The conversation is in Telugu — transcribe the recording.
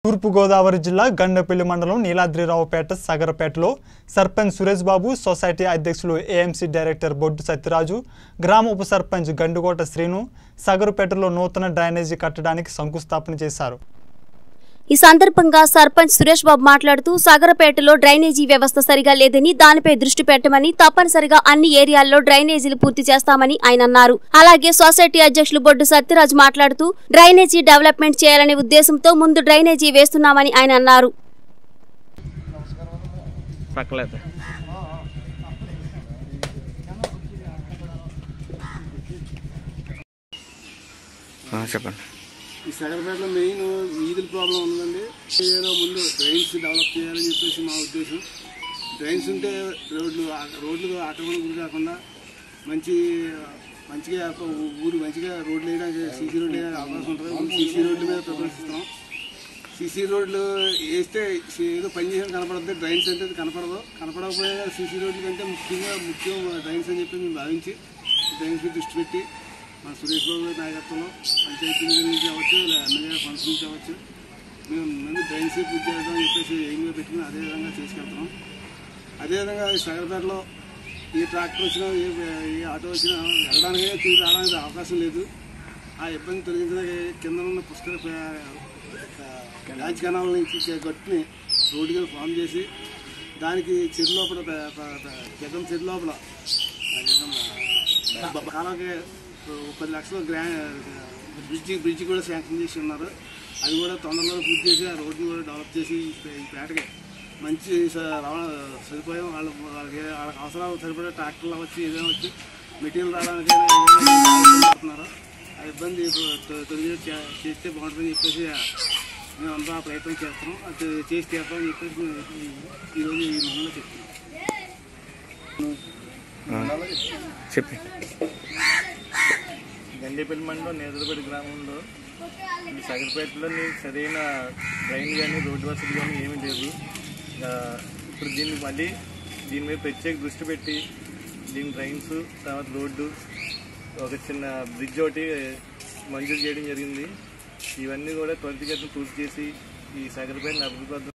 తూర్పుగోదావరి జిల్లా గండపల్లి మండలం నీలాద్రిరావుపేట సగరపేటలో సర్పంచ్ సురేష్ బాబు సొసైటీ అధ్యక్షులు ఏఎంసీ డైరెక్టర్ బొడ్డు సత్యరాజు గ్రామ ఉప సర్పంచ్ గండుకోట శ్రీను సగరుపేటలో నూతన డ్రైనేజీ కట్టడానికి శంకుస్థాపన చేశారు ఈ సందర్భంగా సర్పంచ్ సురేష్ బాబు మాట్లాడుతూ సాగరపేటలో డ్రైనేజీ వ్యవస్థ సరిగా లేదని దానిపై దృష్టి పెట్టమని తప్పనిసరిగా అన్ని ఏరియాల్లో డ్రైనేజీలు పూర్తి చేస్తామని ఆయన అన్నారు అలాగే సొసైటీ అధ్యక్షులు బొడ్డు సత్యరాజ్ మాట్లాడుతూ డ్రైనేజీ డెవలప్మెంట్ చేయాలనే ఉద్దేశంతో ముందు డ్రైనేజీ వేస్తున్నామని ఆయన అన్నారు పక్కలేదు చెప్పండి ఈ సగరపేటలో మెయిన్ వీధుల ప్రాబ్లం ఉందండి ఏరియాలో ముందు డ్రైన్స్ డెవలప్ చేయాలని చెప్పేసి మా ఉద్దేశం డ్రైన్స్ ఉంటే రోడ్లు రోడ్లు ఆక్రమణ గురి కాకుండా మంచి మంచిగా ఒక ఊరు మంచిగా రోడ్లు వేయడానికి సీసీ రోడ్లు వేయడానికి అవకాశం ఉంటుంది సీసీ రోడ్ల మీద ప్రిఫరెన్స్ ఇస్తాం సీసీ రోడ్లు వేస్తే ఏదో పని చేసిన కనపడద్దు డ్రైన్స్ అంటే అది కనపడదు కనపడకపోయినా సీసీ రోడ్ల కంటే ముఖ్యంగా ముఖ్యం డ్రైన్స్ అని చెప్పి మేము భావించి డ్రైన్స్ మీద దృష్టి పెట్టి మా సురేష్ బాబు గారి నాయకత్వంలో పంచాయతీ నిధుల నుంచి అవ్వచ్చు లేదా ఎమ్మెల్యే ఫండ్స్ నుంచి అవ్వచ్చు మేము ముందు డ్రైన్స్ పూర్తి చేద్దాం అని చెప్పేసి ఎయిమ్గా పెట్టుకుని అదేవిధంగా చేసుకెళ్తున్నాం అదేవిధంగా ఈ సగరపేటలో ఏ ట్రాక్టర్ వచ్చినా ఏ ఏ ఆటో వచ్చినా వెళ్ళడానికే తిరిగి రావడానికి అవకాశం లేదు ఆ ఇబ్బంది తొలగించడానికి కింద ఉన్న పుష్కర రాజ్ కెనాల్ నుంచి గట్టుని రోడ్డుగా ఫామ్ చేసి దానికి చెరు లోపల ప- ప- ప- జగం చెరు లోపల ఆ జగం, ఆ, బ- కాలాకి ఓ పది లక్షలు గ్రా బ్రిడ్జి బ్రిడ్జి కూడా శాంక్షన్ చేసి ఉన్నారు అది కూడా తొందరలో పూర్తి చేసి ఆ రోడ్ని కూడా డెవలప్ చేసి ఈ పే- ఈ పేటకి మంచి స- రవాణా సదుపాయం వాళ్ళ వాళ్ళకి వాళ్ళకి అవసరాలు సరిపడే ట్రాక్టర్లు అవ్వచ్చు ఏదైనా వచ్చి మెటీరియల్ రావడానికైనా ఏదైనా పడుతున్నారు ఆ ఇబ్బంది ఇప్పుడు తొ- తొలగి చే- చేస్తే బాగుంటుందని చెప్పేసి మేము అంతా ఆ ప్రయత్నం చేస్తున్నాం అది చేసి తీద్దామని చెప్పేసి మేము ఈ- ఈరోజు ఈ మండలంలో చెప్తున్నాం చెప్పి గండిపల్లి మండలం నేదులపల్లి గ్రామంలో ఈ సగరపేటలో సరైన డ్రైన్ కానీ రోడ్డు వసతి కానీ ఏమీ లేదు ఆ, ఇప్పుడు దీన్ని మళ్ళీ దీని మీద ప్రత్యేక దృష్టి పెట్టి దీని డ్రైన్స్ తర్వాత రోడ్డు ఒక చిన్న బ్రిడ్జ్ ఒకటి మంజూరు చేయడం జరిగింది ఇవన్నీ కూడా త్వరితగతిన పూర్తి చేసి ఈ సగరపేటను అభివృద్ధి